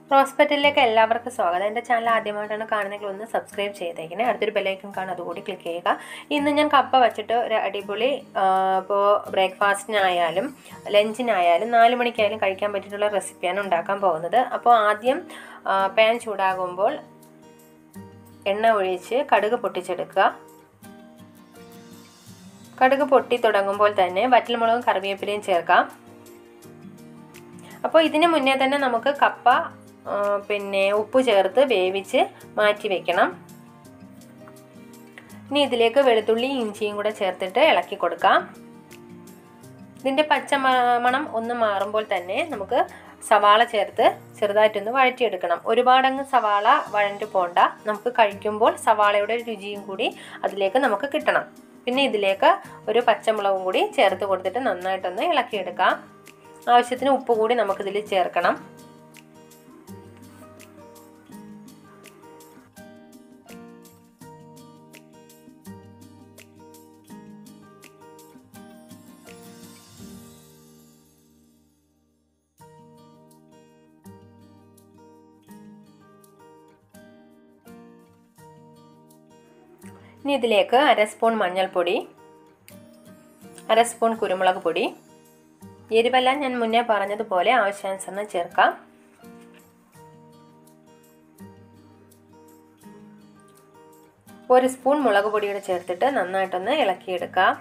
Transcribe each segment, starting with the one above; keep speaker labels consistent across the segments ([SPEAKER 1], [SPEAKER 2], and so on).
[SPEAKER 1] ഹോസ്പിറ്റലിലേക്ക് എല്ലാവർക്കും സ്വാഗതം എൻ്റെ ചാനൽ ആദ്യമായിട്ടാണ് കാണുന്നെങ്കിൽ ഒന്ന് സബ്സ്ക്രൈബ് ചെയ്തേക്കണേ അടുത്തൊരു ബെല്ലൈക്കൺ കാണും അതുകൂടി ക്ലിക്ക് ചെയ്യുക ഇന്ന് ഞാൻ കപ്പ വെച്ചിട്ട് ഒരു അടിപൊളി ഇപ്പോൾ ബ്രേക്ക്ഫാസ്റ്റിനായാലും ലഞ്ചിനായാലും നാല് മണിക്കായാലും കഴിക്കാൻ പറ്റിയിട്ടുള്ള റെസിപ്പിയാണ് ഉണ്ടാക്കാൻ പോകുന്നത് അപ്പോൾ ആദ്യം പാൻ ചൂടാകുമ്പോൾ എണ്ണ ഒഴിച്ച് കടുക് പൊട്ടിച്ചെടുക്കുക കടുക് പൊട്ടി തുടങ്ങുമ്പോൾ തന്നെ വറ്റൽമുളകും കറിവേപ്പിലയും ചേർക്കാം അപ്പോൾ ഇതിന് മുന്നേ തന്നെ നമുക്ക് കപ്പ പിന്നെ ഉപ്പ് ചേർത്ത് വേവിച്ച് മാറ്റി വെക്കണം ഇനി ഇതിലേക്ക് വെളുത്തുള്ളി ഇഞ്ചിയും കൂടെ ചേർത്തിട്ട് ഇളക്കി കൊടുക്കാം ഇതിൻ്റെ പച്ച മണം ഒന്ന് മാറുമ്പോൾ തന്നെ നമുക്ക് സവാള ചേർത്ത് ചെറുതായിട്ടൊന്ന് വഴറ്റിയെടുക്കണം ഒരുപാടങ്ങ് സവാള വഴണ്ടു പോണ്ട നമുക്ക് കഴിക്കുമ്പോൾ സവാളയുടെ രുചിയും കൂടി അതിലേക്ക് നമുക്ക് കിട്ടണം പിന്നെ ഇതിലേക്ക് ഒരു പച്ചമുളകും കൂടി ചേർത്ത് കൊടുത്തിട്ട് നന്നായിട്ടൊന്ന് ഇളക്കിയെടുക്കാം ആവശ്യത്തിന് ഉപ്പ് കൂടി നമുക്കിതിൽ ചേർക്കണം ഇനി ഇതിലേക്ക് അര സ്പൂൺ മഞ്ഞൾപ്പൊടി അര സ്പൂൺ കുരുമുളക് പൊടി എരിവെല്ലാം ഞാൻ മുന്നേ പറഞ്ഞതുപോലെ ആവശ്യാനുസരണം ചേർക്കാം ഒരു സ്പൂൺ മുളക് പൊടിയുടെ ചേർത്തിട്ട് നന്നായിട്ടൊന്ന് ഇളക്കിയെടുക്കാം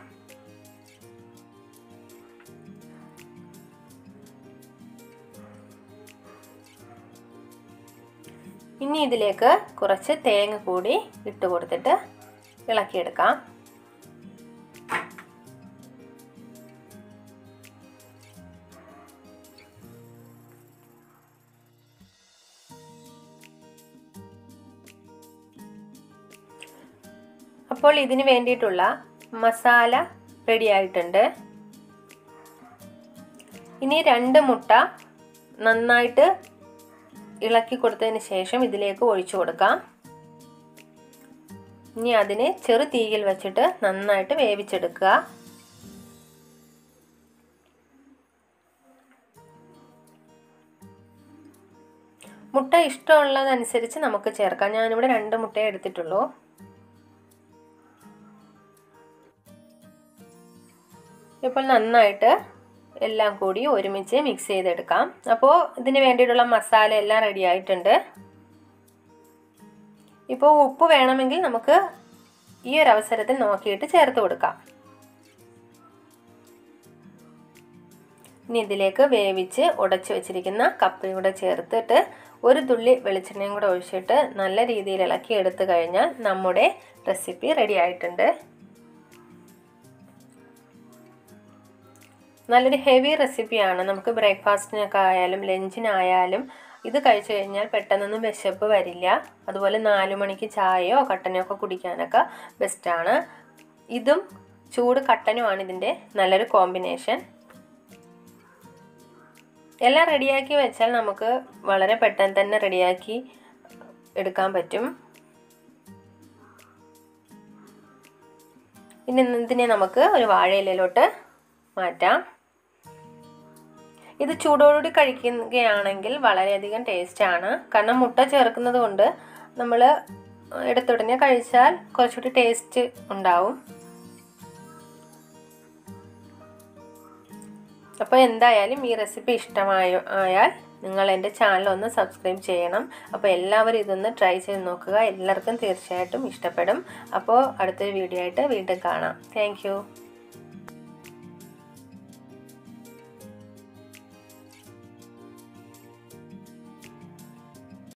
[SPEAKER 1] ഇനി ഇതിലേക്ക് കുറച്ച് തേങ്ങ കൂടി ഇട്ട് കൊടുത്തിട്ട് ഇളക്കിയെടുക്കാം അപ്പോൾ ഇതിന് വേണ്ടിയിട്ടുള്ള മസാല റെഡി ആയിട്ടുണ്ട് ഇനി രണ്ട് മുട്ട നന്നായിട്ട് ഇളക്കി കൊടുത്തതിന് ശേഷം ഇതിലേക്ക് ഒഴിച്ചു കൊടുക്കാം ഇനി അതിനെ ചെറു തീയിൽ വെച്ചിട്ട് നന്നായിട്ട് വേവിച്ചെടുക്കുക മുട്ട ഇഷ്ടമുള്ളതനുസരിച്ച് നമുക്ക് ചേർക്കാം ഞാനിവിടെ രണ്ട് മുട്ടയെ എടുത്തിട്ടുള്ളൂ ഇപ്പോൾ നന്നായിട്ട് എല്ലാം കൂടി ഒരുമിച്ച് മിക്സ് ചെയ്തെടുക്കാം അപ്പോൾ ഇതിന് വേണ്ടിയിട്ടുള്ള മസാല എല്ലാം റെഡി ആയിട്ടുണ്ട് ഇപ്പോൾ ഉപ്പ് വേണമെങ്കിൽ നമുക്ക് ഈ ഒരു അവസരത്തിൽ നോക്കിയിട്ട് ചേർത്ത് കൊടുക്കാം ഇനി ഇതിലേക്ക് വേവിച്ച് ഉടച്ചു വെച്ചിരിക്കുന്ന കപ്പയും കൂടെ ചേർത്തിട്ട് ഒരു തുള്ളി വെളിച്ചെണ്ണയും കൂടെ ഒഴിച്ചിട്ട് നല്ല രീതിയിൽ ഇളക്കി എടുത്തു കഴിഞ്ഞാൽ നമ്മുടെ റെസിപ്പി റെഡി ആയിട്ടുണ്ട് നല്ലൊരു ഹെവി റെസിപ്പിയാണ് നമുക്ക് ബ്രേക്ക്ഫാസ്റ്റിനൊക്കെ ആയാലും ലഞ്ചിനായാലും ഇത് കഴിച്ചു കഴിഞ്ഞാൽ പെട്ടെന്നൊന്നും വിശപ്പ് വരില്ല അതുപോലെ നാലു മണിക്ക് ചായയോ കട്ടനോ ഒക്കെ കുടിക്കാനൊക്കെ ബെസ്റ്റാണ് ഇതും ചൂട് കട്ടനുമാണ് ഇതിൻ്റെ നല്ലൊരു കോമ്പിനേഷൻ എല്ലാം റെഡിയാക്കി വെച്ചാൽ നമുക്ക് വളരെ പെട്ടെന്ന് തന്നെ റെഡിയാക്കി എടുക്കാൻ പറ്റും ഇനി ഇതിനെ നമുക്ക് ഒരു വാഴയിലയിലോട്ട് മാറ്റാം ഇത് ചൂടോടുകൂടി കഴിക്കുകയാണെങ്കിൽ വളരെയധികം ടേസ്റ്റാണ് കാരണം മുട്ട ചേർക്കുന്നത് കൊണ്ട് നമ്മൾ എടുത്തുടനെ കഴിച്ചാൽ കുറച്ചുകൂടി ടേസ്റ്റ് ഉണ്ടാവും അപ്പോൾ എന്തായാലും ഈ റെസിപ്പി ഇഷ്ടമായ ആയാൽ നിങ്ങൾ എൻ്റെ ചാനൽ ഒന്ന് സബ്സ്ക്രൈബ് ചെയ്യണം അപ്പോൾ എല്ലാവരും ഇതൊന്ന് ട്രൈ ചെയ്ത് നോക്കുക എല്ലാവർക്കും തീർച്ചയായിട്ടും ഇഷ്ടപ്പെടും അപ്പോൾ അടുത്തൊരു വീഡിയോ ആയിട്ട് വീണ്ടും കാണാം താങ്ക്